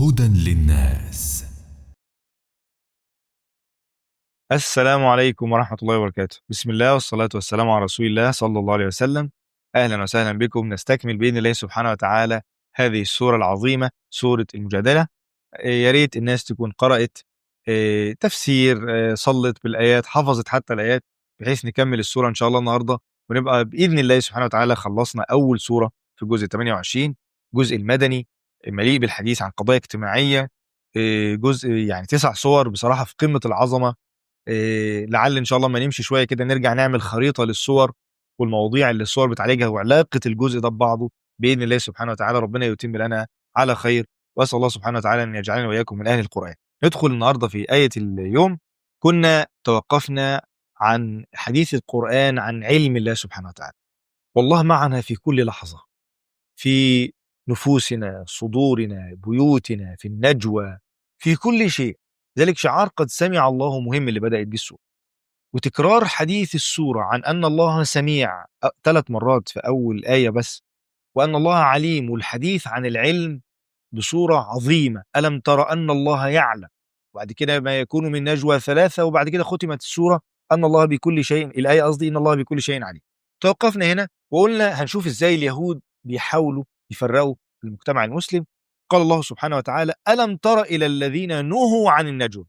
هدى للناس السلام عليكم ورحمة الله وبركاته بسم الله والصلاة والسلام على رسول الله صلى الله عليه وسلم أهلا وسهلا بكم نستكمل بإذن الله سبحانه وتعالى هذه السورة العظيمة سورة المجادلة يا ريت الناس تكون قرأت آه، تفسير آه، صلت بالآيات حفظت حتى الآيات بحيث نكمل السورة إن شاء الله النهاردة ونبقى بإذن الله سبحانه وتعالى خلصنا أول سورة في الجزء 28 الجزء المدني مليء بالحديث عن قضايا اجتماعية آه، جزء يعني تسع صور بصراحة في قمة العظمة آه، لعل إن شاء الله ما نمشي شوية كده نرجع نعمل خريطة للصور والمواضيع اللي الصور بتعالجها وعلاقة الجزء ده ببعضه بإذن الله سبحانه وتعالى ربنا يتم لنا على خير وأسأل الله سبحانه وتعالى أن يجعلنا وإياكم من أهل القرآن ندخل النهاردة في آية اليوم كنا توقفنا عن حديث القرآن عن علم الله سبحانه وتعالى والله معنا في كل لحظة في نفوسنا صدورنا بيوتنا في النجوى في كل شيء ذلك شعار قد سمع الله مهم اللي بدأت به السورة وتكرار حديث السورة عن أن الله سميع ثلاث مرات في أول آية بس وأن الله عليم والحديث عن العلم بصورة عظيمة ألم تر أن الله يعلم وبعد كده ما يكون من نجوى ثلاثة وبعد كده ختمت السورة أن الله بكل شيء الآية قصدي إن الله بكل شيء عليم توقفنا هنا وقلنا هنشوف إزاي اليهود بيحاولوا يفرقوا المجتمع المسلم قال الله سبحانه وتعالى ألم تر إلى الذين نهوا عن النجوى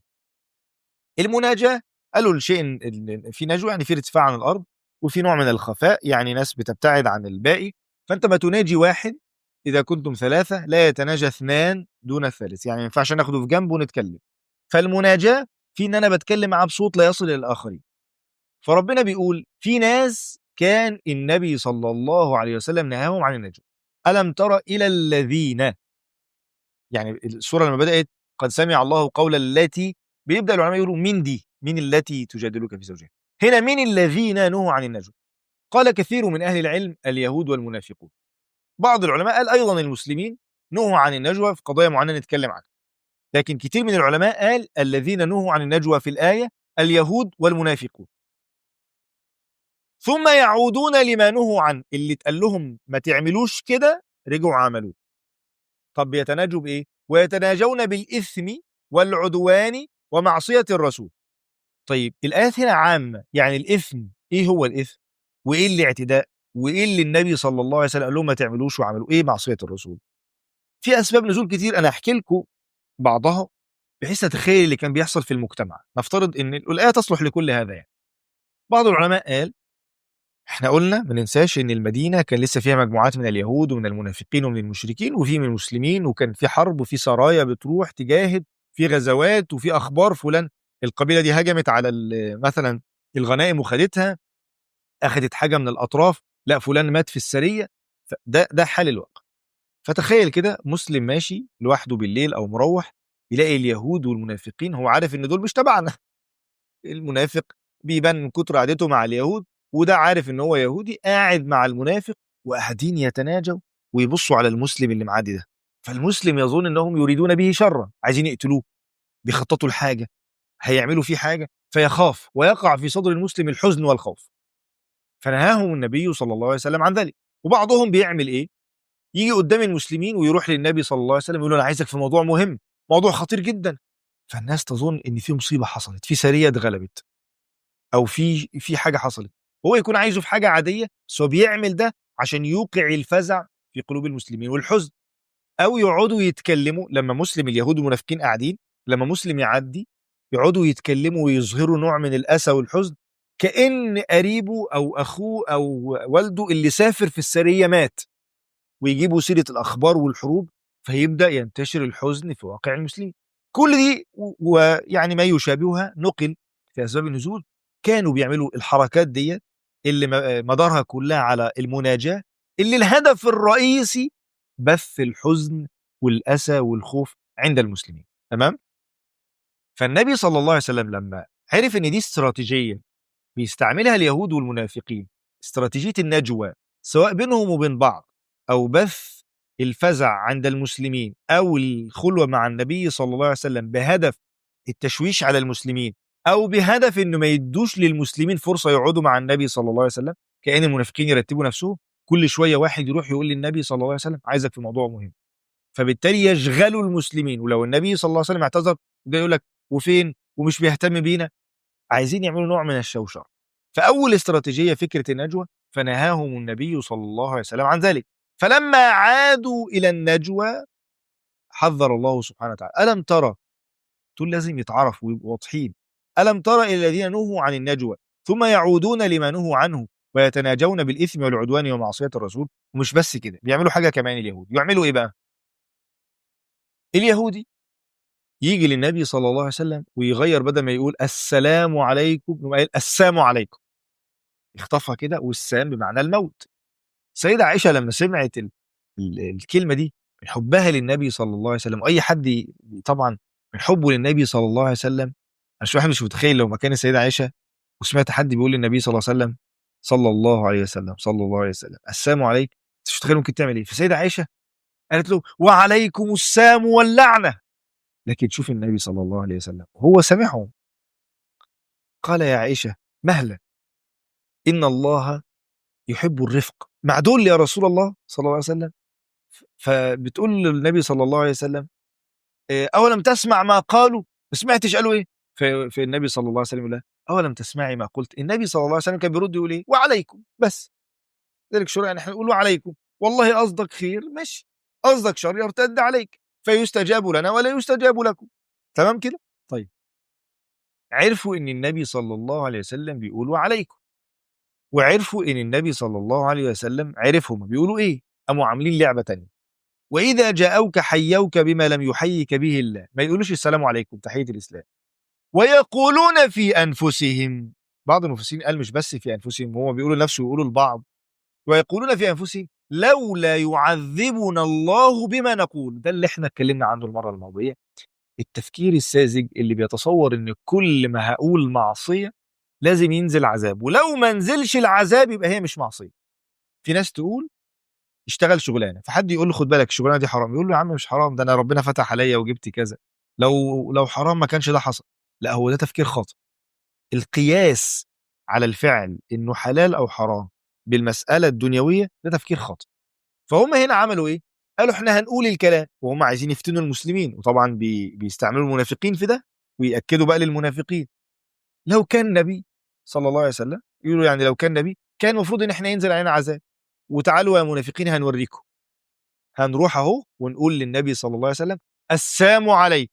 المناجاة قالوا الشيء إن في نجوى يعني في ارتفاع عن الأرض وفي نوع من الخفاء يعني ناس بتبتعد عن الباقي فأنت ما تناجي واحد إذا كنتم ثلاثة لا يتناجى اثنان دون الثالث يعني ما ينفعش ناخده في جنب ونتكلم فالمناجاة في إن أنا بتكلم معاه بصوت لا يصل إلى الآخرين فربنا بيقول في ناس كان النبي صلى الله عليه وسلم نهاهم عن النجوى ألم تر إلى الذين يعني السورة لما بدأت قد سمع الله قول التي بيبدأ العلماء يقولوا مين دي مين التي تجادلك في زوجها هنا مين الذين نهوا عن النجوى قال كثير من أهل العلم اليهود والمنافقون بعض العلماء قال أيضا المسلمين نهوا عن النجوى في قضايا معينة نتكلم عنها لكن كثير من العلماء قال الذين نهوا عن النجوى في الآية اليهود والمنافقون ثم يعودون لما نهوا عنه اللي اتقال لهم ما تعملوش كده رجعوا عملوه طب يتناجوا بايه ويتناجون بالاثم والعدوان ومعصيه الرسول طيب الايات هنا عامه يعني الاثم ايه هو الاثم وايه الاعتداء وايه اللي النبي صلى الله عليه وسلم قال لهم ما تعملوش وعملوا ايه معصيه الرسول في اسباب نزول كتير انا احكي لكم بعضها بحيث تتخيل اللي كان بيحصل في المجتمع نفترض ان الايه تصلح لكل هذا يعني بعض العلماء قال احنا قلنا ما ننساش ان المدينه كان لسه فيها مجموعات من اليهود ومن المنافقين ومن المشركين وفي من المسلمين وكان في حرب وفي سرايا بتروح تجاهد في غزوات وفي اخبار فلان القبيله دي هجمت على ال- مثلا الغنائم وخدتها اخذت حاجه من الاطراف لا فلان مات في السريه ف- ده ده حال الواقع فتخيل كده مسلم ماشي لوحده بالليل او مروح يلاقي اليهود والمنافقين هو عارف ان دول مش تبعنا المنافق بيبان من كتر قعدته مع اليهود وده عارف ان هو يهودي قاعد مع المنافق وقاعدين يتناجوا ويبصوا على المسلم اللي معدي ده فالمسلم يظن انهم يريدون به شرا عايزين يقتلوه بيخططوا لحاجه هيعملوا فيه حاجه فيخاف ويقع في صدر المسلم الحزن والخوف فنهاهم النبي صلى الله عليه وسلم عن ذلك وبعضهم بيعمل ايه يجي قدام المسلمين ويروح للنبي صلى الله عليه وسلم يقول له انا عايزك في موضوع مهم موضوع خطير جدا فالناس تظن ان في مصيبه حصلت في سريه اتغلبت او في في حاجه حصلت هو يكون عايزه في حاجه عاديه بس هو بيعمل ده عشان يوقع الفزع في قلوب المسلمين والحزن او يقعدوا يتكلموا لما مسلم اليهود والمنافقين قاعدين لما مسلم يعدي يقعدوا يتكلموا ويظهروا نوع من الاسى والحزن كان قريبه او اخوه او والده اللي سافر في السريه مات ويجيبوا سيره الاخبار والحروب فيبدا ينتشر الحزن في واقع المسلمين كل دي و- ويعني ما يشابهها نقل في اسباب النزول كانوا بيعملوا الحركات دي اللي م- مدارها كلها على المناجاه اللي الهدف الرئيسي بث الحزن والاسى والخوف عند المسلمين تمام فالنبي صلى الله عليه وسلم لما عرف ان دي استراتيجيه بيستعملها اليهود والمنافقين استراتيجيه النجوى سواء بينهم وبين بعض او بث الفزع عند المسلمين او الخلوه مع النبي صلى الله عليه وسلم بهدف التشويش على المسلمين او بهدف انه ما يدوش للمسلمين فرصه يقعدوا مع النبي صلى الله عليه وسلم كان المنافقين يرتبوا نفسهم كل شويه واحد يروح يقول للنبي صلى الله عليه وسلم عايزك في موضوع مهم فبالتالي يشغلوا المسلمين ولو النبي صلى الله عليه وسلم اعتذر ده يقول لك وفين ومش بيهتم بينا عايزين يعملوا نوع من الشوشره فاول استراتيجيه فكره النجوى فنهاهم النبي صلى الله عليه وسلم عن ذلك فلما عادوا الى النجوى حذر الله سبحانه وتعالى الم ترى دول لازم يتعرفوا ويبقوا واضحين الم ترى الى الذين نهوا عن النجوى ثم يعودون لما نهوا عنه ويتناجون بالاثم والعدوان ومعصيه الرسول ومش بس كده بيعملوا حاجه كمان اليهود يعملوا ايه بقى اليهودي يجي للنبي صلى الله عليه وسلم ويغير بدل ما يقول السلام عليكم يقوم قايل السلام عليكم يخطفها كده والسام بمعنى الموت سيدة عائشة لما سمعت ال... ال... الكلمة دي من حبها للنبي صلى الله عليه وسلم واي حد ي- طبعا من حبه للنبي صلى الله عليه وسلم انا مش واحد مش متخيل لو مكان السيدة عائشة وسمعت حد بيقول للنبي صلى الله عليه وسلم صلى الله عليه وسلم صلى الله عليه وسلم السلام عليك أنت مش متخيل ممكن تعمل ايه فسيدة عائشة قالت له وعليكم السام واللعنة لكن شوف النبي صلى الله عليه وسلم هو سمعهم قال يا عائشة مهلا إن الله يحب الرفق مع دول يا رسول الله صلى الله عليه وسلم فبتقول للنبي صلى الله عليه وسلم إيه، أولم تسمع ما قالوا ما سمعتش قالوا إيه ف- فالنبي صلى الله عليه وسلم يقول لها أولم تسمعي ما قلت النبي صلى الله عليه وسلم كان بيرد يقول إيه وعليكم بس ذلك شرع يعني احنا نقول وعليكم والله قصدك خير ماشي قصدك شر يرتد عليك فيستجاب لنا ولا يستجاب لكم تمام كده طيب عرفوا ان النبي صلى الله عليه وسلم بيقول وعليكم وعرفوا ان النبي صلى الله عليه وسلم عرفهم بيقولوا ايه قاموا عاملين لعبه تانية واذا جاءوك حيوك بما لم يحيك به الله ما يقولوش السلام عليكم تحيه الاسلام ويقولون في انفسهم بعض المفسرين قال مش بس في انفسهم هم بيقولوا لنفسه ويقولوا لبعض ويقولون في انفسهم لولا يعذبنا الله بما نقول ده اللي احنا اتكلمنا عنه المره الماضيه التفكير الساذج اللي بيتصور ان كل ما هقول معصيه لازم ينزل عذاب ولو ما نزلش العذاب يبقى هي مش معصيه في ناس تقول اشتغل شغلانه فحد يقول له خد بالك الشغلانه دي حرام يقول له يا عم مش حرام ده انا ربنا فتح عليا وجبت كذا لو لو حرام ما كانش ده حصل لا هو ده تفكير خاطئ القياس على الفعل انه حلال او حرام بالمساله الدنيويه ده تفكير خاطئ فهم هنا عملوا ايه قالوا احنا هنقول الكلام وهم عايزين يفتنوا المسلمين وطبعا بي بيستعملوا المنافقين في ده ويأكدوا بقى للمنافقين لو كان نبي صلى الله عليه وسلم يقولوا يعني لو كان نبي كان المفروض ان احنا ينزل علينا عذاب وتعالوا يا منافقين هنوريكم هنروح اهو ونقول للنبي صلى الله عليه وسلم السلام عليك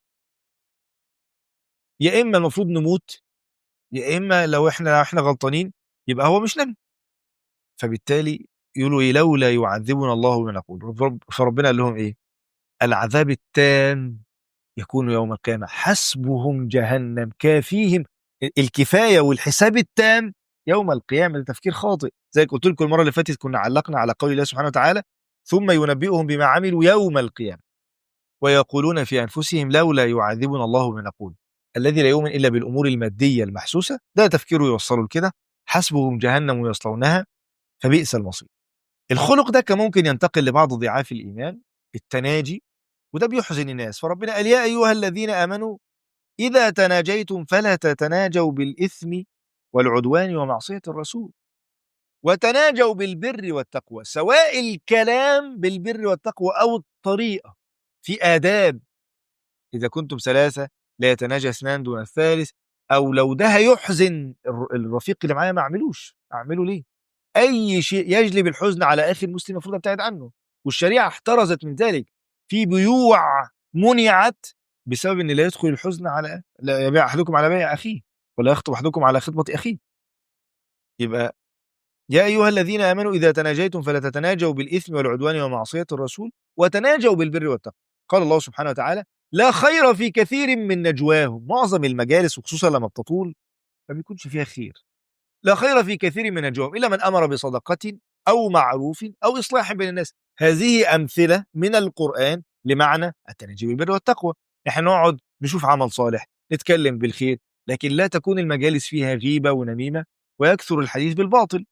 يا اما المفروض نموت يا اما لو احنا لو احنا غلطانين يبقى هو مش نبي فبالتالي يقولوا ايه لولا يعذبنا الله بما نقول فرب- فربنا قال لهم ايه العذاب التام يكون يوم القيامه حسبهم جهنم كافيهم الكفايه والحساب التام يوم القيامه ده تفكير خاطئ زي قلت لكم المره اللي فاتت كنا علقنا على قول الله سبحانه وتعالى ثم ينبئهم بما عملوا يوم القيامه ويقولون في انفسهم لولا يعذبنا الله بما نقول الذي لا يؤمن الا بالامور الماديه المحسوسه ده تفكيره يوصله لكده حسبهم جهنم يصلونها فبئس المصير الخلق ده كان ممكن ينتقل لبعض ضعاف الايمان التناجي وده بيحزن الناس فربنا قال يا ايها الذين امنوا اذا تناجيتم فلا تتناجوا بالاثم والعدوان ومعصيه الرسول وتناجوا بالبر والتقوى سواء الكلام بالبر والتقوى او الطريقه في آداب إذا كنتم ثلاثة لا يتناجى اثنان دون الثالث أو لو ده هيحزن الر- الرفيق اللي معايا ما أعملوش أعمله ليه؟ أي شيء يجلب الحزن على أخي المسلم المفروض أبتعد عنه والشريعة احترزت من ذلك في بيوع منعت بسبب ان لا يدخل الحزن على لا يبيع احدكم على بيع اخيه ولا يخطب احدكم على خطبه اخيه يبقى يا ايها الذين امنوا اذا تناجيتم فلا تتناجوا بالاثم والعدوان ومعصيه الرسول وتناجوا بالبر والتقوى قال الله سبحانه وتعالى لا خير في كثير من نجواهم معظم المجالس وخصوصا لما بتطول ما بيكونش فيها خير لا خير في كثير من نجواهم الا من امر بصدقه او معروف او اصلاح بين الناس هذه امثله من القران لمعنى التناجي بالبر والتقوى احنا نقعد نشوف عمل صالح نتكلم بالخير لكن لا تكون المجالس فيها غيبه ونميمه ويكثر الحديث بالباطل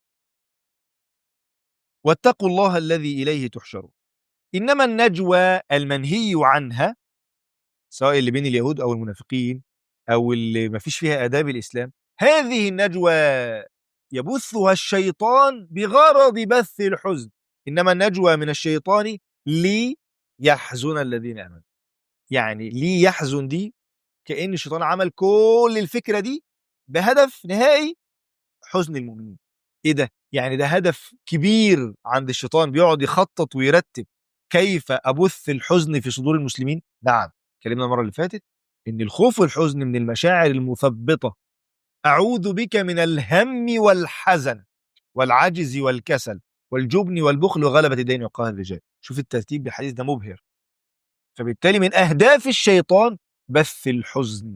واتقوا الله الذي اليه تحشرون انما النجوى المنهي عنها سواء اللي بين اليهود او المنافقين او اللي ما فيش فيها اداب الاسلام هذه النجوى يبثها الشيطان بغرض بث الحزن انما النجوى من الشيطان لي يحزن الذين امنوا يعني ليه يحزن دي كأن الشيطان عمل كل الفكرة دي بهدف نهائي حزن المؤمنين ايه ده يعني ده هدف كبير عند الشيطان بيقعد يخطط ويرتب كيف ابث الحزن في صدور المسلمين نعم اتكلمنا المره اللي فاتت ان الخوف والحزن من المشاعر المثبطه اعوذ بك من الهم والحزن والعجز والكسل والجبن والبخل وغلبه الدين وقهر الرجال شوف الترتيب بالحديث ده مبهر فبالتالي من اهداف الشيطان بث الحزن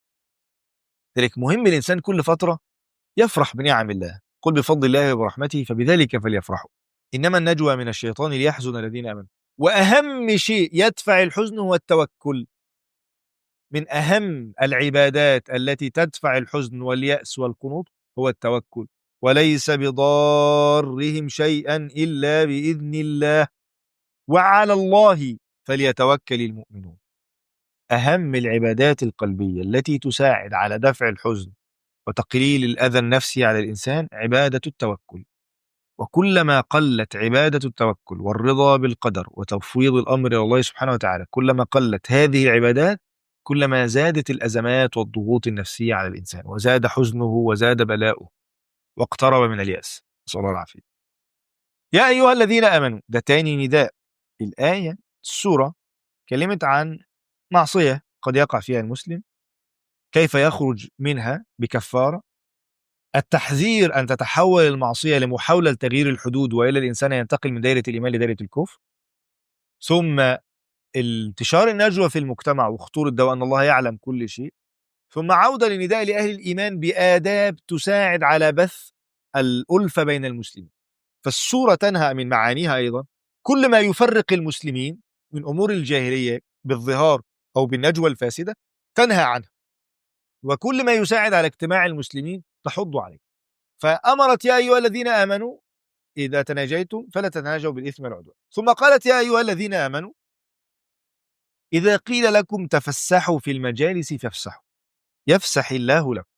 لذلك مهم الانسان كل فتره يفرح بنعم الله قل بفضل الله وبرحمته فبذلك فليفرحوا انما النجوى من الشيطان ليحزن الذين امنوا واهم شيء يدفع الحزن هو التوكل من اهم العبادات التي تدفع الحزن والياس والقنوط هو التوكل وليس بضارهم شيئا الا باذن الله وعلى الله فليتوكل المؤمنون اهم العبادات القلبيه التي تساعد على دفع الحزن وتقليل الاذى النفسي على الانسان عباده التوكل وكلما قلت عباده التوكل والرضا بالقدر وتفويض الامر الى الله سبحانه وتعالى كلما قلت هذه العبادات كلما زادت الازمات والضغوط النفسيه على الانسان وزاد حزنه وزاد بلاؤه واقترب من الياس نسال الله العافيه يا ايها الذين امنوا ده تاني نداء الايه السوره كلمت عن معصيه قد يقع فيها المسلم كيف يخرج منها بكفاره التحذير ان تتحول المعصيه لمحاوله لتغيير الحدود والا الانسان ينتقل من دائره الايمان لدائره الكفر ثم انتشار النجوى في المجتمع وخطوره ده وان الله يعلم كل شيء ثم عوده لنداء لاهل الايمان باداب تساعد على بث الالفه بين المسلمين فالسوره تنهى من معانيها ايضا كل ما يفرق المسلمين من امور الجاهليه بالظهار او بالنجوى الفاسده تنهى عنه وكل ما يساعد على اجتماع المسلمين تحض عليه فأمرت يا أيها الذين آمنوا إذا تناجيتم فلا تتناجوا بالإثم والعدوان ثم قالت يا أيها الذين آمنوا إذا قيل لكم تفسحوا في المجالس فافسحوا يفسح الله لكم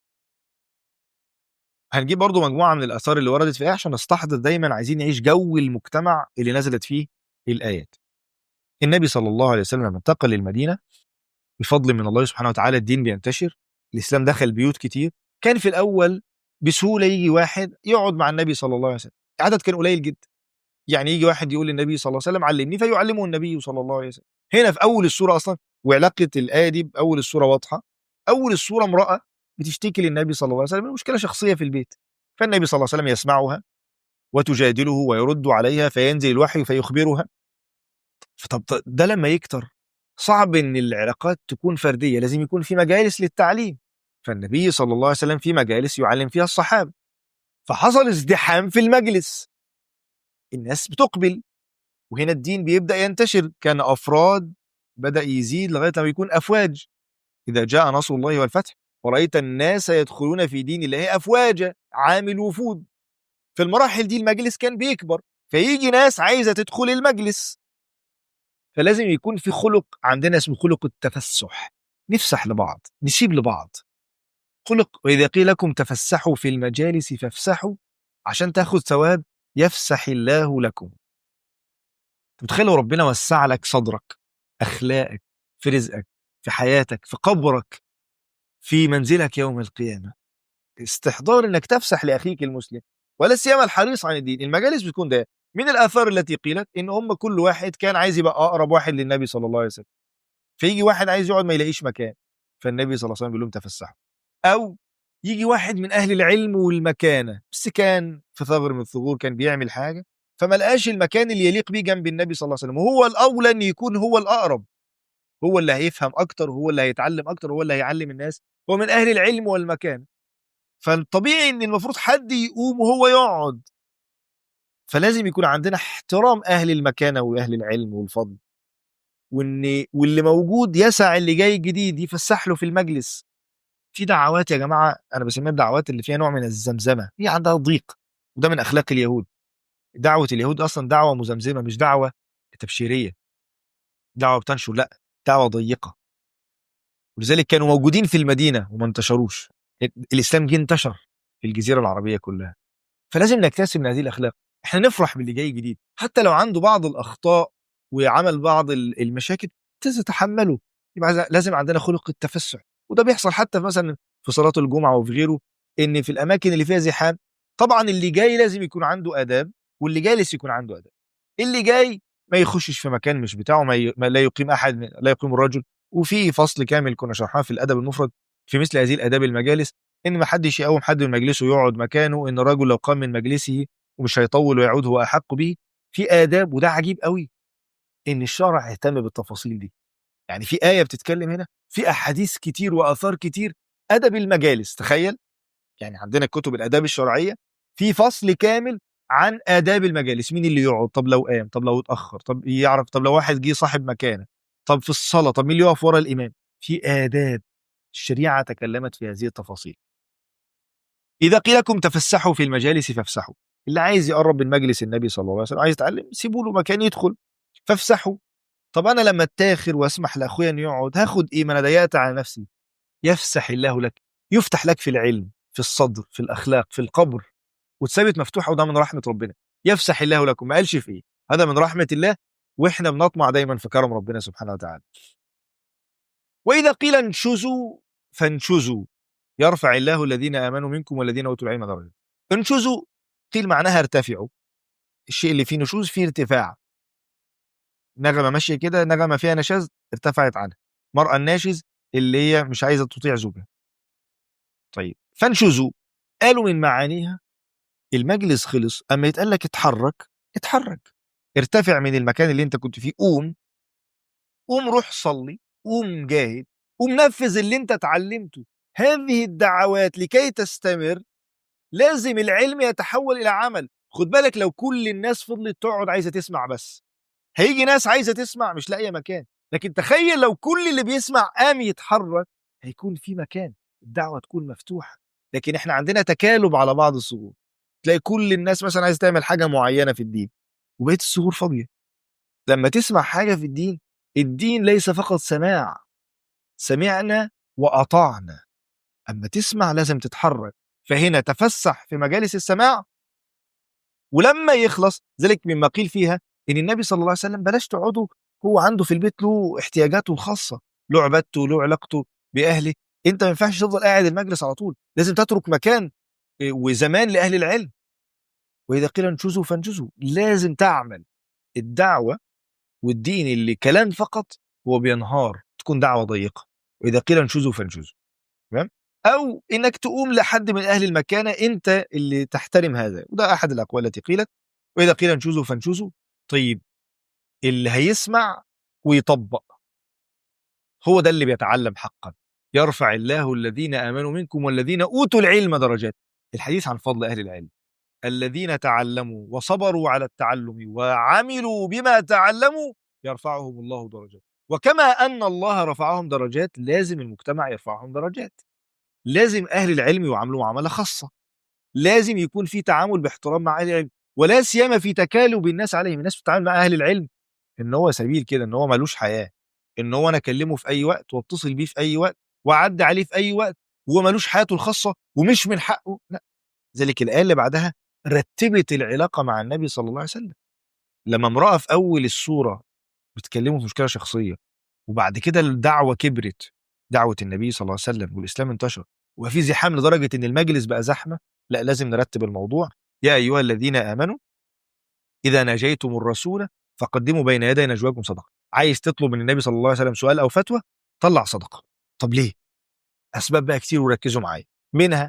هنجيب برضو مجموعة من الآثار اللي وردت في آية عشان نستحضر دايما عايزين نعيش جو المجتمع اللي نزلت فيه الآيات النبي صلى الله عليه وسلم لما انتقل للمدينة بفضل من الله سبحانه وتعالى الدين بينتشر الإسلام دخل بيوت كتير كان في الأول بسهولة يجي واحد يقعد مع النبي صلى الله عليه وسلم عدد كان قليل جدا يعني يجي واحد يقول للنبي صلى الله عليه وسلم علمني فيعلمه النبي صلى الله عليه وسلم هنا في أول السورة أصلا وعلاقة الآية دي بأول السورة واضحة أول السورة امرأة بتشتكي للنبي صلى الله عليه وسلم من مشكلة شخصية في البيت فالنبي صلى الله عليه وسلم يسمعها وتجادله ويرد عليها فينزل الوحي فيخبرها فطب ده لما يكتر صعب ان العلاقات تكون فرديه لازم يكون في مجالس للتعليم فالنبي صلى الله عليه وسلم في مجالس يعلم فيها الصحابه فحصل ازدحام في المجلس الناس بتقبل وهنا الدين بيبدا ينتشر كان افراد بدا يزيد لغايه لما يكون افواج اذا جاء نصر الله والفتح ورأيت الناس يدخلون في دين الله أفواجا عامل وفود في المراحل دي المجلس كان بيكبر فيجي ناس عايزة تدخل المجلس فلازم يكون في خلق عندنا اسمه خلق التفسح نفسح لبعض نسيب لبعض خلق وإذا قيل لكم تفسحوا في المجالس فافسحوا عشان تاخد ثواب يفسح الله لكم تتخيلوا ربنا وسع لك صدرك أخلاقك في رزقك في حياتك في قبرك في منزلك يوم القيامة استحضار انك تفسح لاخيك المسلم ولا سيما الحريص عن الدين المجالس بتكون ده من الاثار التي قيلت ان هم كل واحد كان عايز يبقى اقرب واحد للنبي صلى الله عليه وسلم فيجي واحد عايز يقعد ما يلاقيش مكان فالنبي صلى الله عليه وسلم بيقول لهم تفسحوا او يجي واحد من اهل العلم والمكانه بس كان في ثغر من الثغور كان بيعمل حاجه فما لقاش المكان اللي يليق بيه جنب النبي صلى الله عليه وسلم وهو الاولى ان يكون هو الاقرب هو اللي هيفهم اكتر هو اللي هيتعلم اكتر هو اللي هيعلم الناس هو من اهل العلم والمكان فالطبيعي ان المفروض حد يقوم وهو يقعد فلازم يكون عندنا احترام اهل المكانه واهل العلم والفضل وان واللي موجود يسع اللي جاي جديد يفسح له في المجلس في دعوات يا جماعه انا بسميها الدعوات اللي فيها نوع من الزمزمه هي عندها ضيق وده من اخلاق اليهود دعوه اليهود اصلا دعوه مزمزمه مش دعوه تبشيريه دعوه بتنشر لا دعوه ضيقه ولذلك كانوا موجودين في المدينه وما انتشروش الاسلام جه انتشر في الجزيره العربيه كلها فلازم نكتسب من هذه الاخلاق احنا نفرح باللي جاي جديد حتى لو عنده بعض الاخطاء وعمل بعض ال- المشاكل تتحمله يبقى عايز- لازم عندنا خلق التفسح وده بيحصل حتى مثلا في صلاه الجمعه وفي غيره ان في الاماكن اللي فيها زحام طبعا اللي جاي لازم يكون عنده اداب واللي جالس يكون عنده اداب اللي جاي ما يخشش في مكان مش بتاعه ما, ي... ما لا يقيم احد لا يقيم الرجل وفي فصل كامل كنا شرحناه في الادب المفرد في مثل هذه الاداب المجالس ان ما حدش يقوم حد من مجلسه يقعد مكانه ان الرجل لو قام من مجلسه ومش هيطول ويعود هو احق به في آداب وده عجيب قوي إن الشرع اهتم بالتفاصيل دي يعني في آية بتتكلم هنا في أحاديث كتير وآثار كتير أدب المجالس تخيل يعني عندنا كتب الآداب الشرعية في فصل كامل عن آداب المجالس مين اللي يقعد طب لو قام طب لو اتأخر طب يعرف طب لو واحد جه صاحب مكانه طب في الصلاة طب مين اللي يقف ورا الإمام في آداب الشريعة تكلمت في هذه التفاصيل إذا قيل لكم تفسحوا في المجالس فافسحوا اللي عايز يقرب من مجلس النبي صلى الله عليه وسلم عايز يتعلم سيبوا له مكان يدخل فافسحوا طب انا لما اتاخر واسمح لاخويا انه يقعد هاخد ايه ما انا ضيقت على نفسي يفسح الله لك يفتح لك في العلم في الصدر في الاخلاق في القبر وتثبت مفتوحه وده من رحمه ربنا يفسح الله لكم ما قالش في ايه هذا من رحمه الله واحنا بنطمع دايما في كرم ربنا سبحانه وتعالى واذا قيل انشزوا فانشزوا يرفع الله الذين امنوا منكم والذين اوتوا العلم درجات انشزوا قيل معناها ارتفعوا الشيء اللي فيه نشوز فيه ارتفاع نغمه ماشيه كده نغمه فيها نشاز ارتفعت عنها مرأة الناشز اللي هي مش عايزه تطيع زوجها طيب فانشزوا قالوا من معانيها المجلس خلص اما يتقال لك اتحرك اتحرك ارتفع من المكان اللي انت كنت فيه قوم قوم روح صلي قوم جاهد قوم نفذ اللي انت اتعلمته هذه الدعوات لكي تستمر لازم العلم يتحول الى عمل خد بالك لو كل الناس فضلت تقعد عايزه تسمع بس هيجي ناس عايزه تسمع مش لاقيه مكان لكن تخيل لو كل اللي بيسمع قام يتحرك هيكون في مكان الدعوه تكون مفتوحه لكن احنا عندنا تكالب على بعض الصغور تلاقي كل الناس مثلا عايزه تعمل حاجه معينه في الدين وبقيه الصغور فاضيه لما تسمع حاجه في الدين الدين ليس فقط سماع سمعنا واطعنا اما تسمع لازم تتحرك فهنا تفسح في مجالس السماع ولما يخلص ذلك مما قيل فيها ان النبي صلى الله عليه وسلم بلاش تقعدوا هو عنده في البيت له احتياجاته الخاصه له عبادته له علاقته باهله انت ما ينفعش تفضل قاعد المجلس على طول لازم تترك مكان إيه، وزمان لاهل العلم واذا قيل انشزوا فانجزوا لازم تعمل الدعوه والدين اللي كلام فقط هو بينهار تكون دعوه ضيقه واذا قيل انشزوا فانجزوا تمام او انك تقوم لحد من اهل المكانه انت اللي تحترم هذا وده احد الاقوال التي قيلت واذا قيل انشزوا فانشزوا طيب اللي هيسمع ويطبق هو ده اللي بيتعلم حقا يرفع الله الذين امنوا منكم والذين اوتوا العلم درجات الحديث عن فضل اهل العلم الذين تعلموا وصبروا على التعلم وعملوا بما تعلموا يرفعهم الله درجات وكما ان الله رفعهم درجات لازم المجتمع يرفعهم درجات لازم اهل العلم يعاملوا معامله خاصه لازم يكون في تعامل باحترام مع اهل العلم ولا سيما في تكالب الناس عليهم الناس بتتعامل مع اهل العلم ان هو سبيل كده ان هو ملوش حياه ان هو انا اكلمه في اي وقت واتصل بيه في اي وقت واعدي عليه في اي وقت وهو ملوش حياته الخاصه ومش من حقه لا ذلك الايه اللي بعدها رتبت العلاقه مع النبي صلى الله عليه وسلم لما امراه في اول السوره بتكلمه في مشكله شخصيه وبعد كده الدعوه كبرت دعوه النبي صلى الله عليه وسلم والاسلام انتشر وفي في زحام لدرجه ان المجلس بقى زحمه لا لازم نرتب الموضوع يا ايها الذين امنوا اذا ناجيتم الرسول فقدموا بين يدي نجواكم صدقه عايز تطلب من النبي صلى الله عليه وسلم سؤال او فتوى طلع صدقه طب ليه اسباب بقى كتير وركزوا معايا منها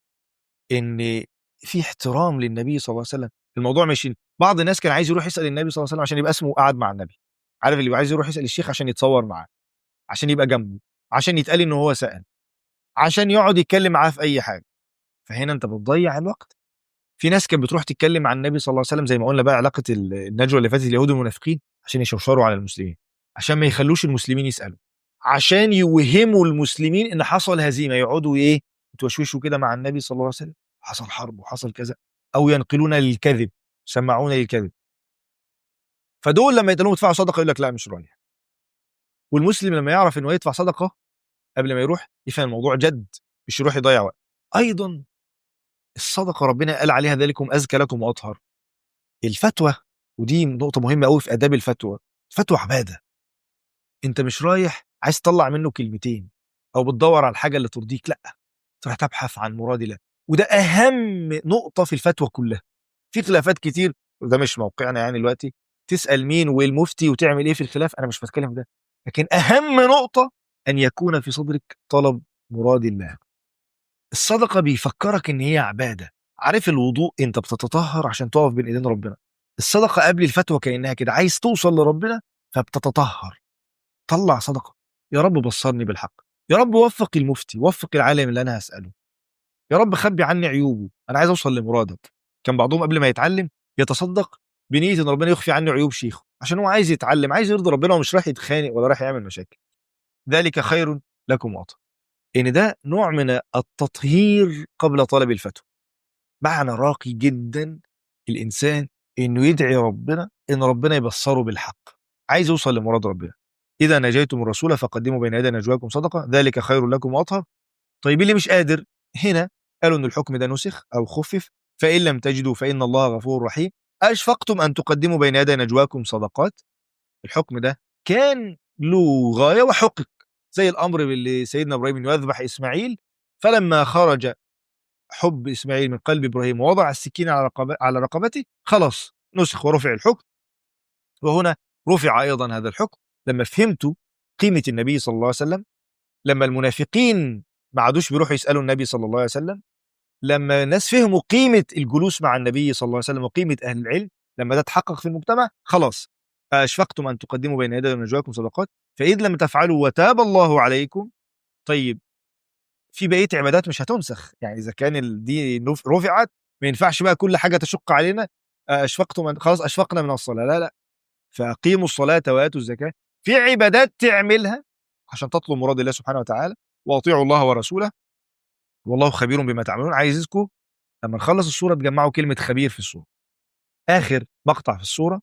ان في احترام للنبي صلى الله عليه وسلم الموضوع مش بعض الناس كان عايز يروح يسال النبي صلى الله عليه وسلم عشان يبقى اسمه قاعد مع النبي عارف اللي عايز يروح يسال الشيخ عشان يتصور معاه عشان يبقى جنبه عشان يتقال ان هو سال عشان يقعد يتكلم معاه في اي حاجه فهنا انت بتضيع الوقت في ناس كانت بتروح تتكلم عن النبي صلى الله عليه وسلم زي ما قلنا بقى علاقه النجوى اللي فاتت اليهود والمنافقين عشان يشوشروا على المسلمين عشان ما يخلوش المسلمين يسالوا عشان يوهموا المسلمين ان حصل هزيمه يقعدوا ايه يتوشوشوا كده مع النبي صلى الله عليه وسلم حصل حرب وحصل كذا او ينقلون للكذب سمعون للكذب فدول لما يتقالوا ادفعوا صدقه يقول لك لا مش رايح والمسلم لما يعرف انه يدفع صدقه قبل ما يروح يفهم الموضوع جد مش يروح يضيع وقت ايضا الصدقه ربنا قال عليها ذلكم ازكى لكم واطهر الفتوى ودي نقطه مهمه قوي في اداب الفتوى فتوى عباده انت مش رايح عايز تطلع منه كلمتين او بتدور على الحاجه اللي ترضيك لا تروح تبحث عن مراد الله وده اهم نقطه في الفتوى كلها في خلافات كتير وده مش موقعنا يعني دلوقتي تسال مين والمفتي وتعمل ايه في الخلاف انا مش بتكلم في ده لكن اهم نقطه ان يكون في صدرك طلب مراد الله الصدقه بيفكرك ان هي عباده عارف الوضوء انت بتتطهر عشان تقف بين ايدين ربنا الصدقه قبل الفتوى كانها كده عايز توصل لربنا فبتتطهر طلع صدقه يا رب بصرني بالحق يا رب وفق المفتي وفق العالم اللي انا هساله يا رب خبي عني عيوبه انا عايز اوصل لمرادك كان بعضهم قبل ما يتعلم يتصدق بنيه ان ربنا يخفي عنه عيوب شيخه عشان هو عايز يتعلم عايز يرضي ربنا ومش رايح يتخانق ولا رايح يعمل مشاكل ذلك خير لكم واطهر ان ده نوع من التطهير قبل طلب الفتوى معنى راقي جدا الانسان انه يدعي ربنا ان ربنا يبصره بالحق عايز يوصل لمراد ربنا اذا نجيتم الرسول فقدموا بين يدي نجواكم صدقه ذلك خير لكم واطهر طيب اللي مش قادر هنا قالوا ان الحكم ده نسخ او خفف فان لم تجدوا فان الله غفور رحيم اشفقتم ان تقدموا بين يدي نجواكم صدقات الحكم ده كان له غايه وحقق زي الامر اللي سيدنا ابراهيم انه يذبح اسماعيل فلما خرج حب اسماعيل من قلب ابراهيم ووضع السكين على رقبه على رقبته خلاص نسخ ورفع الحكم وهنا رفع ايضا هذا الحكم لما فهمتوا قيمه النبي صلى الله عليه وسلم لما المنافقين ما عادوش بيروحوا يسالوا النبي صلى الله عليه وسلم لما الناس فهموا قيمه الجلوس مع النبي صلى الله عليه وسلم وقيمه اهل العلم لما ده اتحقق في المجتمع خلاص اشفقتم ان تقدموا بين يدي نجواكم صدقات فاذ لم تفعلوا وتاب الله عليكم طيب في بقيه عبادات مش هتنسخ يعني اذا كان ال- دي نف- رفعت ما ينفعش بقى كل حاجه تشق علينا اشفقتم أن- خلاص اشفقنا من الصلاه لا لا فاقيموا الصلاه واتوا الزكاه في عبادات تعملها عشان تطلب مراد الله سبحانه وتعالى واطيعوا الله ورسوله والله خبير بما تعملون عايزكم لما نخلص السوره تجمعوا كلمه خبير في السوره اخر مقطع في السوره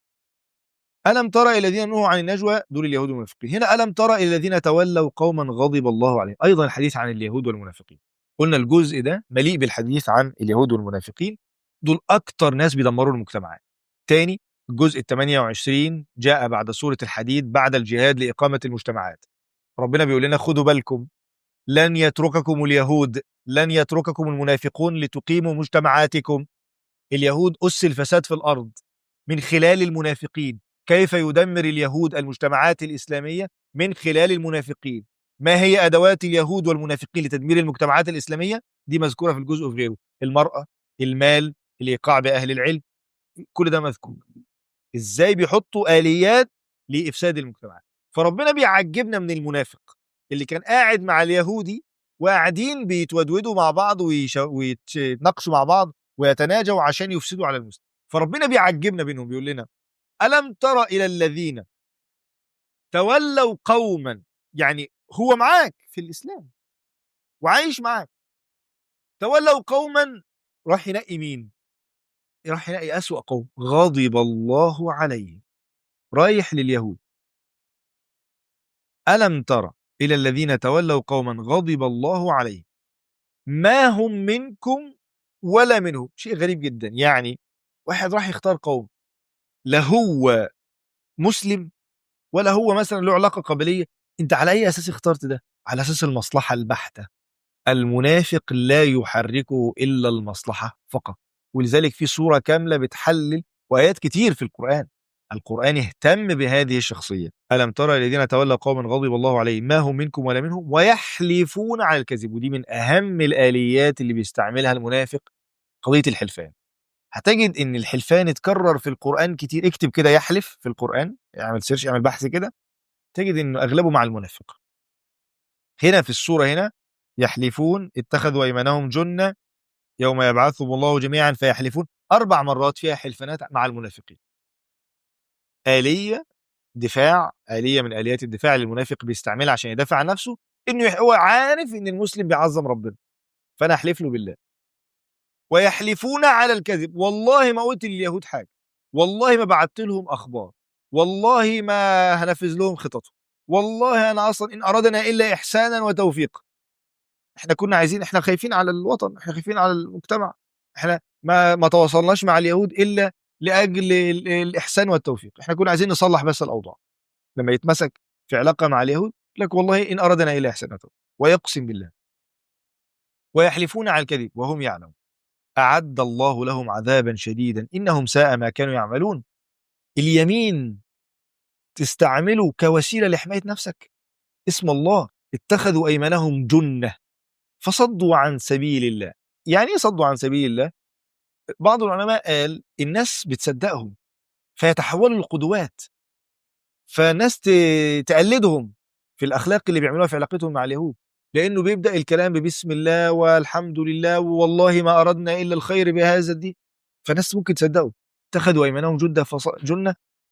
ألم ترى إلى الذين نهوا عن النجوى دول اليهود والمنافقين هنا ألم ترى إلى الذين تولوا قوما غضب الله عليهم أيضا الحديث عن اليهود والمنافقين قلنا الجزء ده مليء بالحديث عن اليهود والمنافقين دول أكتر ناس بيدمروا المجتمعات تاني الجزء ال 28 جاء بعد سورة الحديد بعد الجهاد لإقامة المجتمعات ربنا بيقول لنا خدوا بالكم لن يترككم اليهود لن يترككم المنافقون لتقيموا مجتمعاتكم اليهود أس الفساد في الأرض من خلال المنافقين كيف يدمر اليهود المجتمعات الإسلامية من خلال المنافقين ما هي أدوات اليهود والمنافقين لتدمير المجتمعات الإسلامية دي مذكورة في الجزء في غيره المرأة المال الإيقاع بأهل العلم كل ده مذكور إزاي بيحطوا آليات لإفساد المجتمعات فربنا بيعجبنا من المنافق اللي كان قاعد مع اليهودي وقاعدين بيتودودوا مع بعض ويش- ويتناقشوا مع بعض ويتناجوا عشان يفسدوا على المسلم فربنا بيعجبنا بينهم بيقول لنا ألم ترى إلى الذين تولوا قوما يعني هو معاك في الإسلام وعايش معاك تولوا قوما راح ينقي مين راح ينقي أسوأ قوم غضب الله عليهم رايح لليهود ألم ترى إلى الذين تولوا قوما غضب الله عليهم ما هم منكم ولا منهم شيء غريب جدا يعني واحد راح يختار قوم لا هو مسلم ولا هو مثلا له علاقه قبليه انت على اي اساس اخترت ده على اساس المصلحه البحته المنافق لا يحركه الا المصلحه فقط ولذلك في سوره كامله بتحلل وايات كتير في القران القران اهتم بهذه الشخصيه الم ترى الذين تولوا قوما غضب الله عليهم ما هم منكم ولا منهم ويحلفون على الكذب ودي من اهم الاليات اللي بيستعملها المنافق قضيه الحلفان هتجد ان الحلفان اتكرر في القران كتير اكتب كده يحلف في القران اعمل سيرش اعمل بحث كده تجد انه اغلبه مع المنافق هنا في السوره هنا يحلفون اتخذوا ايمانهم جنه يوم يبعثهم الله جميعا فيحلفون اربع مرات فيها حلفانات مع المنافقين اليه دفاع اليه من اليات الدفاع اللي المنافق بيستعملها عشان يدافع عن نفسه انه يح- هو عارف ان المسلم بيعظم ربنا فانا احلف له بالله ويحلفون على الكذب والله ما قلت لليهود حاجه والله ما بعت لهم اخبار والله ما هنفذ لهم خططهم والله انا اصلا ان اردنا الا احسانا وتوفيقا احنا كنا عايزين احنا خايفين على الوطن احنا خايفين على المجتمع احنا ما ما تواصلناش مع اليهود الا لاجل ال- الاحسان والتوفيق احنا كنا عايزين نصلح بس الاوضاع لما يتمسك في علاقه مع اليهود لك والله ان اردنا الا احسانا ويقسم بالله ويحلفون على الكذب وهم يعلمون اعد الله لهم عذابا شديدا انهم ساء ما كانوا يعملون اليمين تستعمله كوسيله لحمايه نفسك اسم الله اتخذوا ايمانهم جنه فصدوا عن سبيل الله يعني ايه صدوا عن سبيل الله بعض العلماء قال الناس بتصدقهم فيتحولوا لقدوات فالناس ت- تقلدهم في الاخلاق اللي بيعملوها في علاقتهم مع اليهود لانه بيبدا الكلام ببسم الله والحمد لله والله ما اردنا الا الخير بهذا الدين فالناس ممكن تصدقوا اتخذوا ايمانهم جنه فص... جنه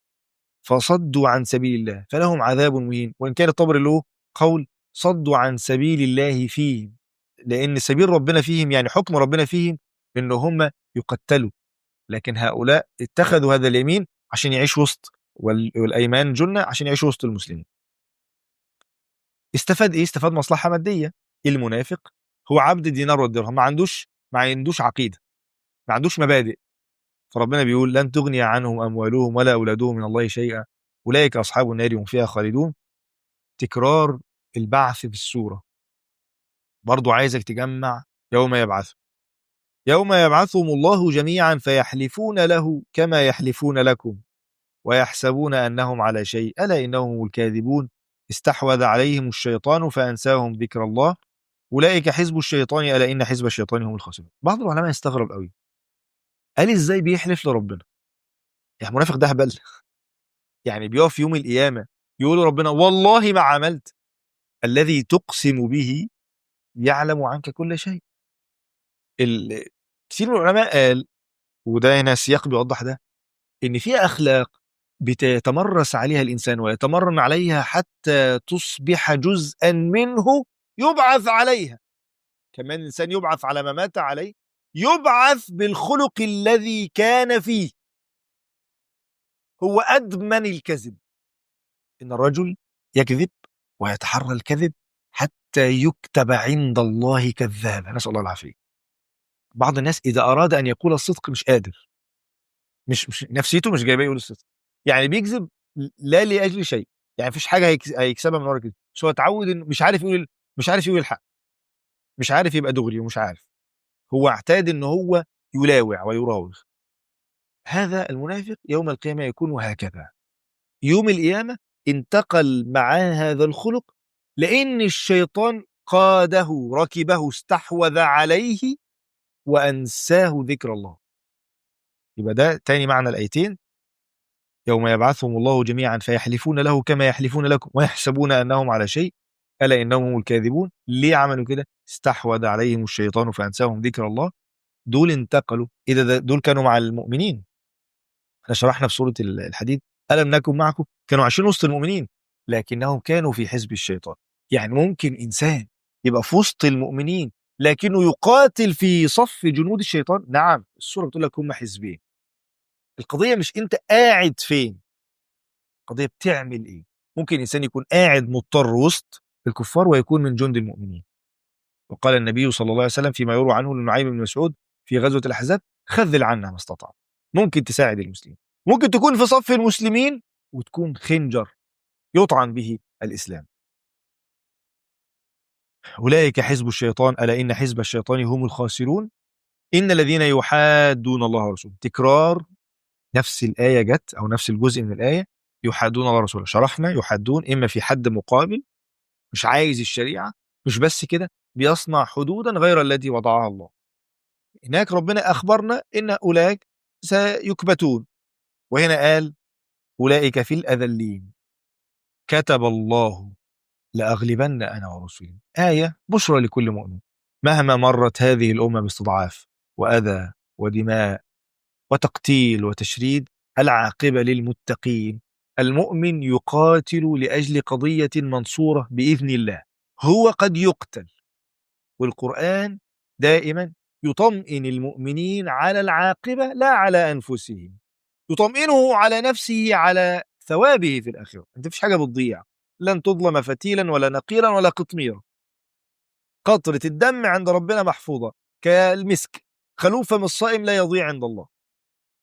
فصدوا عن سبيل الله فلهم عذاب مهين وان كان الطبر له قول صدوا عن سبيل الله فيهم لان سبيل ربنا فيهم يعني حكم ربنا فيهم ان هم يقتلوا لكن هؤلاء اتخذوا هذا اليمين عشان يعيش وسط وال- والايمان جنه عشان يعيش وسط المسلمين استفاد ايه استفاد مصلحه ماديه المنافق هو عبد الدينار والدرهم ما عندوش ما عندوش عقيده ما عندوش مبادئ فربنا بيقول لن تغني عنهم اموالهم ولا اولادهم من الله شيئا اولئك اصحاب النار هم فيها خالدون تكرار البعث في السوره برضو عايزك تجمع يوم يبعث يوم يبعثهم الله جميعا فيحلفون له كما يحلفون لكم ويحسبون انهم على شيء الا انهم هم الكاذبون استحوذ عليهم الشيطان فانساهم ذكر الله اولئك حزب الشيطان الا ان حزب الشيطان هم الخاسرون بعض العلماء استغرب قوي قال ازاي بيحلف لربنا يعني المنافق ده هبل يعني بيقف يوم القيامه يقول ربنا والله ما عملت الذي تقسم به يعلم عنك كل شيء ال... كثير من العلماء قال وده هنا السياق بيوضح ده ان في اخلاق بيتمرس عليها الانسان ويتمرن عليها حتى تصبح جزءا منه يبعث عليها كمان الانسان يبعث على ما مات عليه يبعث بالخلق الذي كان فيه هو ادمن الكذب ان الرجل يكذب ويتحرى الكذب حتى يكتب عند الله كذابا نسال الله العافيه بعض الناس اذا اراد ان يقول الصدق مش قادر مش مش نفسيته مش جايباه يقول الصدق يعني بيكذب لا لاجل شيء يعني مفيش حاجه هيكس- هيكسبها من ورا كده بس هو اتعود انه مش عارف يقول مش عارف يقول الحق مش عارف يبقى دغري ومش عارف هو اعتاد ان هو يلاوع ويراوغ هذا المنافق يوم القيامه يكون هكذا يوم القيامه انتقل معاه هذا الخلق لان الشيطان قاده ركبه استحوذ عليه وانساه ذكر الله يبقى ده تاني معنى الايتين يوم يبعثهم الله جميعا فيحلفون له كما يحلفون لكم ويحسبون انهم على شيء الا انهم هم الكاذبون ليه عملوا كده استحوذ عليهم الشيطان فانساهم ذكر الله دول انتقلوا اذا ده- دول كانوا مع المؤمنين احنا شرحنا في سوره ال- الحديد الم نكن معكم كانوا عايشين وسط المؤمنين لكنهم كانوا في حزب الشيطان يعني ممكن انسان يبقى في وسط المؤمنين لكنه يقاتل في صف جنود الشيطان نعم السوره بتقول لك هم حزبين القضيه مش انت قاعد فين القضيه بتعمل ايه ممكن انسان يكون قاعد مضطر وسط الكفار ويكون من جند المؤمنين وقال النبي صلى الله عليه وسلم فيما يروى عنه لنعيم بن مسعود في غزوه الاحزاب خذل عنا ما استطاع ممكن تساعد المسلمين ممكن تكون في صف المسلمين وتكون خنجر يطعن به الاسلام اولئك حزب الشيطان الا ان حزب الشيطان هم الخاسرون ان الذين يحادون الله ورسوله تكرار نفس الايه جت او نفس الجزء من الايه يحادون الله ورسوله شرحنا يحادون اما في حد مقابل مش عايز الشريعه مش بس كده بيصنع حدودا غير التي وضعها الله هناك ربنا اخبرنا ان اولئك سيكبتون وهنا قال اولئك في الاذلين كتب الله لاغلبن انا ورسلي ايه بشرى لكل مؤمن مهما مرت هذه الامه باستضعاف واذى ودماء وتقتيل وتشريد العاقبه للمتقين المؤمن يقاتل لاجل قضيه منصوره باذن الله هو قد يقتل والقران دائما يطمئن المؤمنين على العاقبه لا على انفسهم يطمئنه على نفسه على ثوابه في الاخره انت مفيش حاجه بتضيع لن تظلم فتيلا ولا نقيرا ولا قطميرا قطره الدم عند ربنا محفوظه كالمسك خلوف من الصائم لا يضيع عند الله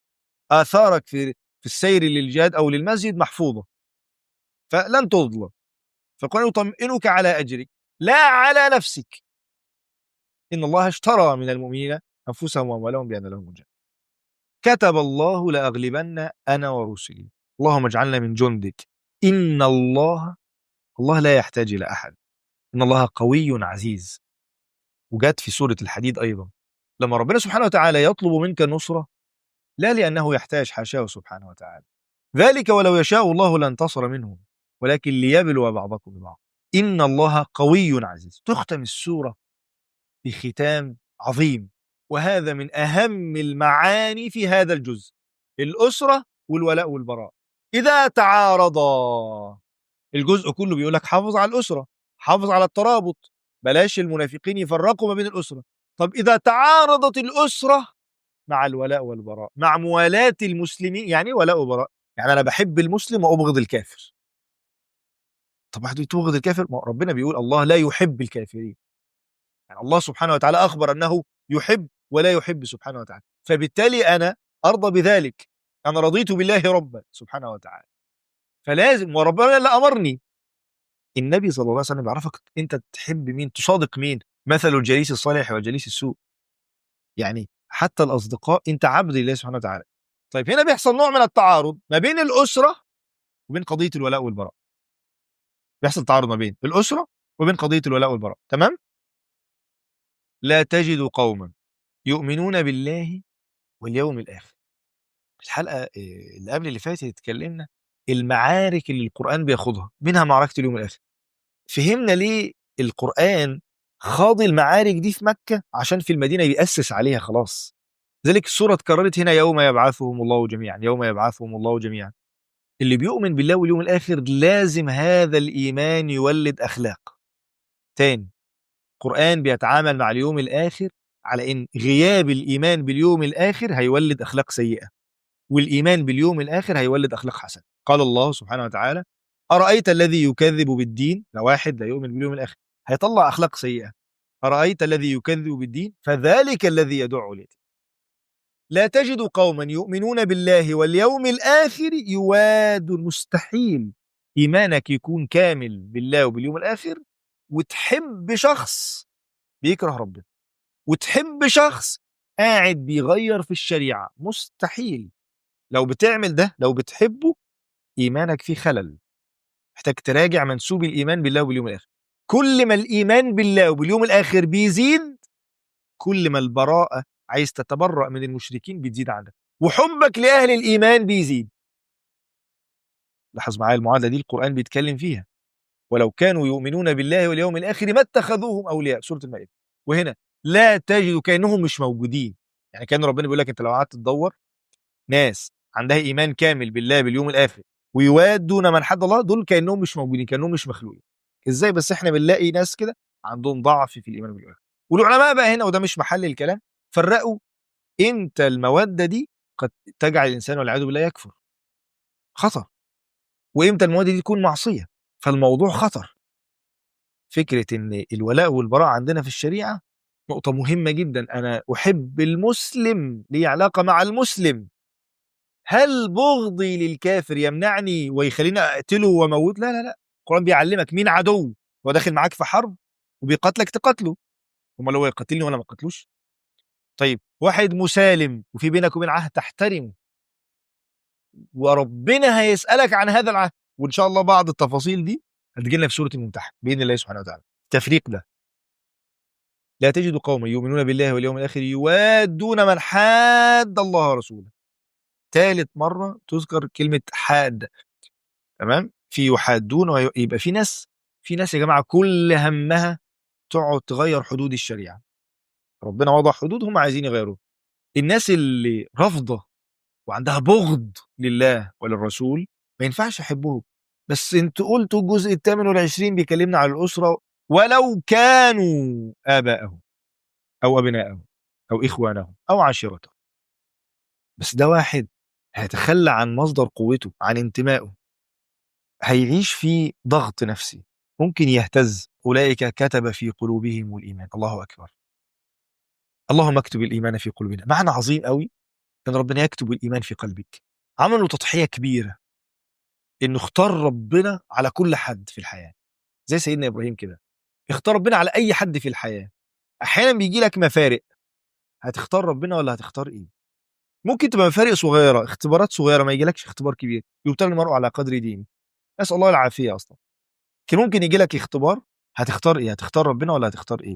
آثارك في في السير للجهاد أو للمسجد محفوظة فلن تظلم فالقرآن يطمئنك على أجرك لا على نفسك إن الله اشترى من المؤمنين أنفسهم وأموالهم بأن لهم الجنة كتب الله لأغلبن أنا ورسلي اللهم اجعلنا من جندك إن الله الله لا يحتاج إلى أحد إن الله قوي عزيز وجات في سورة الحديد أيضا لما ربنا سبحانه وتعالى يطلب منك النصرة لا لأنه يحتاج حاشاه سبحانه وتعالى ذلك ولو يشاء الله لانتصر منهم ولكن ليبلو بعضكم ببعض إن الله قوي عزيز تختم السورة بختام عظيم وهذا من أهم المعاني في هذا الجزء الأسرة والولاء والبراء إذا تعارضا الجزء كله بيقول لك حافظ على الأسرة حافظ على الترابط بلاش المنافقين يفرقوا ما بين الأسرة طب إذا تعارضت الأسرة مع الولاء والبراء مع موالاة المسلمين يعني إيه ولاء وبراء يعني أنا بحب المسلم وأبغض الكافر طب واحد تبغض الكافر ما ربنا بيقول الله لا يحب الكافرين يعني الله سبحانه وتعالى أخبر أنه يحب ولا يحب سبحانه وتعالى فبالتالي أنا أرضى بذلك أنا رضيت بالله ربا سبحانه وتعالى فلازم وربنا اللي أمرني النبي صلى الله عليه وسلم بيعرفك أنت تحب مين تصادق مين مثل الجليس الصالح والجليس السوء يعني حتى الأصدقاء أنت عبد لله سبحانه وتعالى طيب هنا بيحصل نوع من التعارض ما بين الأسرة وبين قضية الولاء والبراء بيحصل تعارض ما بين الأسرة وبين قضية الولاء والبراء تمام لا تجد قوما يؤمنون بالله واليوم الآخر الحلقة إيه، اللي قبل اللي فاتت اتكلمنا المعارك اللي القرآن بياخدها منها معركة اليوم الآخر فهمنا ليه القرآن خاض المعارك دي في مكة عشان في المدينة يأسس عليها خلاص ذلك السورة اتكررت هنا يوم يبعثهم الله جميعا يوم يبعثهم الله جميعا اللي بيؤمن بالله واليوم الآخر لازم هذا الإيمان يولد أخلاق تاني القرآن بيتعامل مع اليوم الآخر على إن غياب الإيمان باليوم الآخر هيولد أخلاق سيئة والإيمان باليوم الآخر هيولد أخلاق حسنة قال الله سبحانه وتعالى أرأيت الذي يكذب بالدين لو واحد لا يؤمن باليوم الآخر هيطلع أخلاق سيئة أرأيت الذي يكذب بالدين فذلك الذي يدع اليتيم لا تجد قوما يؤمنون بالله واليوم الآخر يواد مستحيل إيمانك يكون كامل بالله وباليوم الآخر وتحب شخص بيكره ربنا وتحب شخص قاعد بيغير في الشريعة مستحيل لو بتعمل ده لو بتحبه إيمانك فيه خلل محتاج تراجع منسوب الإيمان بالله واليوم الآخر كل ما الإيمان بالله وباليوم الآخر بيزيد كل ما البراءة عايز تتبرأ من المشركين بتزيد عندك وحبك لأهل الإيمان بيزيد لاحظ معايا المعادلة دي القرآن بيتكلم فيها ولو كانوا يؤمنون بالله واليوم الآخر ما اتخذوهم أولياء سورة المائدة وهنا لا تجد كأنهم مش موجودين يعني كان ربنا بيقول لك أنت لو قعدت تدور ناس عندها إيمان كامل بالله باليوم الآخر ويوادون من حد الله دول كأنهم مش موجودين كأنهم مش مخلوقين ازاي بس احنا بنلاقي ناس كده عندهم ضعف في الإيمان باليوم الآخر والعلماء بقى هنا وده مش محل الكلام فرقوا امتى المودة دي قد تجعل الإنسان والعياذ بالله يكفر خطر وامتى المودة دي تكون معصية فالموضوع خطر فكرة ان الولاء والبراء عندنا في الشريعة نقطة مهمة جدا أنا أحب المسلم لي علاقة مع المسلم هل بغضي للكافر يمنعني ويخليني أقتله وأموت لا لا لا القرآن بيعلمك مين عدو هو داخل معاك في حرب وبيقاتلك تقاتله امال هو يقاتلني وانا ما اقاتلوش طيب واحد مسالم وفي بينك وبين عهد تحترمه وربنا هيسألك عن هذا العهد وإن شاء الله بعض التفاصيل دي هتجيلنا في سورة الممتحن بإذن الله سبحانه وتعالى التفريق ده لا تجد قوما يؤمنون بالله واليوم الآخر يوادون من حاد الله ورسوله ثالث مرة تذكر كلمة حاد تمام في يحادون ويبقى في ناس في ناس يا جماعة كل همها تقعد تغير حدود الشريعة ربنا وضع حدود هم عايزين يغيروها الناس اللي رافضة وعندها بغض لله وللرسول ما ينفعش يحبوهم بس انتوا قلتوا الجزء الثامن والعشرين بيكلمنا على الأسرة ولو كانوا آباءهم أو أبناءهم أو إخوانهم أو عشيرتهم بس ده واحد هيتخلى عن مصدر قوته عن انتمائه هيعيش في ضغط نفسي ممكن يهتز أولئك كتب في قلوبهم الإيمان الله أكبر اللهم اكتب الإيمان في قلوبنا معنى عظيم قوي ان ربنا يكتب الايمان في قلبك عملوا تضحيه كبيره انه اختار ربنا على كل حد في الحياه زي سيدنا ابراهيم كده اختار ربنا على اي حد في الحياه احيانا بيجي لك مفارق هتختار ربنا ولا هتختار ايه ممكن تبقى مفارق صغيره اختبارات صغيره ما يجيلكش اختبار كبير يبتلى المرء على قدر دينه نسال الله العافيه اصلا لكن ممكن يجي لك اختبار هتختار ايه هتختار ربنا ولا هتختار ايه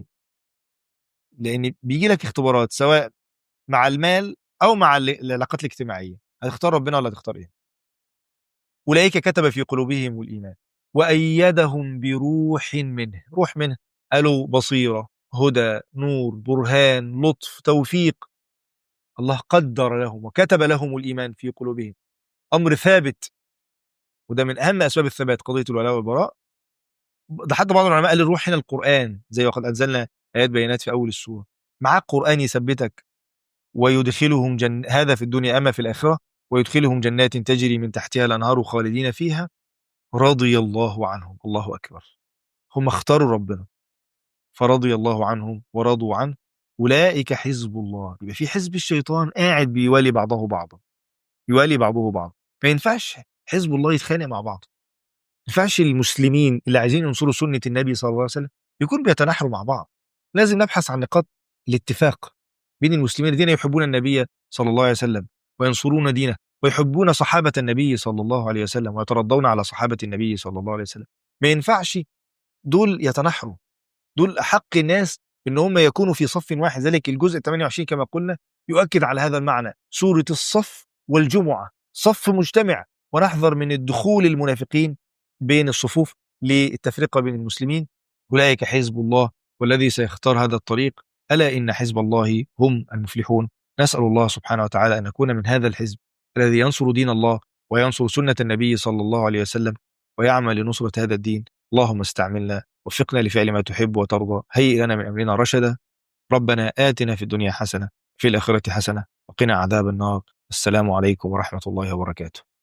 لان بيجي لك اختبارات سواء مع المال او مع ال- العلاقات الاجتماعيه هتختار ربنا ولا هتختار ايه اولئك كتب في قلوبهم الايمان وايدهم بروح منه روح منه قالوا بصيره هدى نور برهان لطف توفيق الله قدر لهم وكتب لهم الايمان في قلوبهم امر ثابت وده من اهم اسباب الثبات قضيه الولاء والبراء ده حتى بعض العلماء قال الروح هنا القران زي وقد انزلنا ايات بينات في اول السوره معاك قران يثبتك ويدخلهم جن... هذا في الدنيا اما في الاخره ويدخلهم جنات تجري من تحتها الانهار خالدين فيها رضي الله عنهم الله اكبر هم اختاروا ربنا فرضي الله عنهم ورضوا عنه اولئك حزب الله يبقى في حزب الشيطان قاعد بيوالي بعضه بعضا يوالي بعضه بعض ما ينفعش حزب الله يتخانق مع بعض ما ينفعش المسلمين اللي عايزين ينصروا سنه النبي صلى الله عليه وسلم يكونوا بيتناحروا مع بعض لازم نبحث عن نقاط الاتفاق بين المسلمين الذين يحبون النبي صلى الله عليه وسلم وينصرون دينه ويحبون صحابة النبي صلى الله عليه وسلم ويترضون على صحابة النبي صلى الله عليه وسلم ما ينفعش دول يتنحروا دول أحق الناس إن هم يكونوا في صف واحد ذلك الجزء 28 كما قلنا يؤكد على هذا المعنى سورة الصف والجمعة صف مجتمع ونحذر من الدخول المنافقين بين الصفوف للتفرقة بين المسلمين أولئك حزب الله والذي سيختار هذا الطريق ألا إن حزب الله هم المفلحون نسأل الله سبحانه وتعالى أن نكون من هذا الحزب الذي ينصر دين الله وينصر سنة النبي صلى الله عليه وسلم ويعمل لنصرة هذا الدين اللهم استعملنا وفقنا لفعل ما تحب وترضى هيئ لنا من أمرنا رشدا ربنا آتنا في الدنيا حسنة في الآخرة حسنة وقنا عذاب النار السلام عليكم ورحمة الله وبركاته